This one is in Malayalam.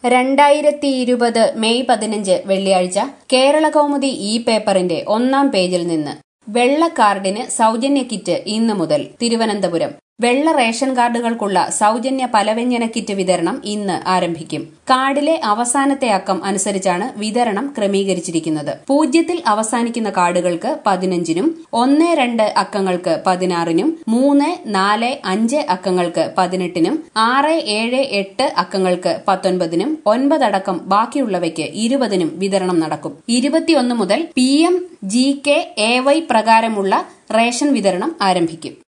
രണ്ടായിരത്തി ഇരുപത് മെയ് പതിനഞ്ച് വെള്ളിയാഴ്ച കേരള കൗമുദി ഇ പേപ്പറിന്റെ ഒന്നാം പേജിൽ നിന്ന് വെള്ള കാർഡിന് സൗജന്യ കിറ്റ് ഇന്നു മുതൽ തിരുവനന്തപുരം വെള്ള റേഷൻ കാർഡുകൾക്കുള്ള സൗജന്യ പലവ്യഞ്ജന കിറ്റ് വിതരണം ഇന്ന് ആരംഭിക്കും കാർഡിലെ അവസാനത്തെ അക്കം അനുസരിച്ചാണ് വിതരണം ക്രമീകരിച്ചിരിക്കുന്നത് പൂജ്യത്തിൽ അവസാനിക്കുന്ന കാർഡുകൾക്ക് പതിനഞ്ചിനും ഒന്ന് രണ്ട് അക്കങ്ങൾക്ക് പതിനാറിനും മൂന്ന് നാല് അഞ്ച് അക്കങ്ങൾക്ക് പതിനെട്ടിനും ആറ് ഏഴ് എട്ട് അക്കങ്ങൾക്ക് പത്തൊൻപതിനും ഒൻപതടക്കം ബാക്കിയുള്ളവയ്ക്ക് ഇരുപതിനും വിതരണം നടക്കും ഇരുപത്തിയൊന്ന് മുതൽ P M G K A Y പ്രകാരമുള്ള റേഷൻ വിതരണം ആരംഭിക്കും